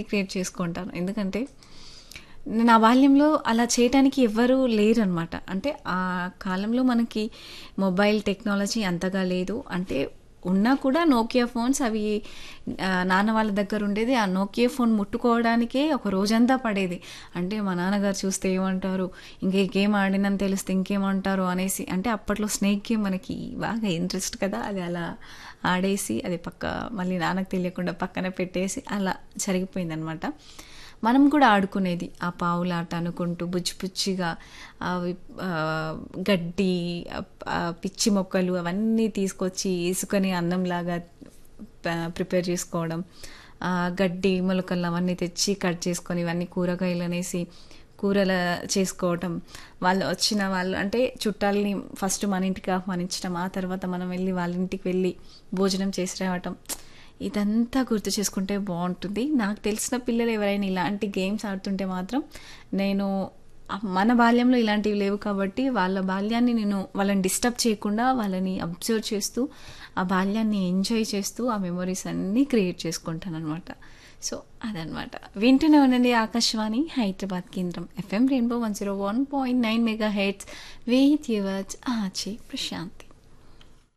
recreate చేసుకుంటాను ఎందుకంటే నా బాల్యంలో అలా చేయటానికి ఎవ్వరూ లేరనమాట అంటే ఆ కాలంలో మనకి మొబైల్ టెక్నాలజీ అంతగా లేదు అంటే ఉన్నా కూడా నోకియా ఫోన్స్ అవి ఆ, నాన్న వాళ్ళ దగ్గర ఉండేది ఆ నోకియా ఫోన్ ముట్టుకోవడానికే ఒక రోజంతా పడేది అంటే మా నాన్నగారు చూస్తే ఏమంటారు ఇంకా ఈ గేమ్ ఆడినని తెలిస్తే ఇంకేమంటారు అనేసి అంటే అప్పట్లో స్నేక్ గేమ్ మనకి బాగా ఇంట్రెస్ట్ కదా అది అలా ఆడేసి అది పక్క మళ్ళీ నాన్నకు తెలియకుండా పక్కన పెట్టేసి అలా జరిగిపోయిందనమాట మనం కూడా ఆడుకునేది ఆ పావులాట అనుకుంటూ బుజ్జి బుజ్జిగా అవి ఆ, గడ్డి ఆ, ఆ పిచ్చి మొక్కలు అవన్నీ తీసుకొచ్చి ఇసుకని అన్నంలాగా ప- ప్రిపేర్ చేసుకోవడం ఆ, గడ్డి మొలకలు అవన్నీ తెచ్చి కట్ చేసుకొని ఇవన్నీ కూరగాయలు అనేసి కూరల చేసుకోవటం వాళ్ళు వచ్చిన వాళ్ళు అంటే చుట్టాలని ఫస్ట్ మన ఇంటికి ఆహ్వానించడం ఆ తర్వాత మనం వెళ్ళి వాళ్ళ ఇంటికి వెళ్ళి భోజనం చేసి రావటం ఇదంతా గుర్తు చేసుకుంటే బాగుంటుంది నాకు తెలిసిన పిల్లలు ఎవరైనా ఇలాంటి గేమ్స్ ఆడుతుంటే మాత్రం నేను మన బాల్యంలో ఇలాంటివి లేవు కాబట్టి వాళ్ళ బాల్యాన్ని నేను వాళ్ళని డిస్టర్బ్ చేయకుండా వాళ్ళని అబ్జర్వ్ చేస్తూ ఆ బాల్యాన్ని ఎంజాయ్ చేస్తూ ఆ మెమొరీస్ అన్నీ క్రియేట్ చేసుకుంటాను అనమాట సో అదనమాట వింటూనే ఉండండి ఆకాశవాణి హైదరాబాద్ కేంద్రం FM rainbow one zero one point nine mega hits with yours ఆచే ప్రశాంతి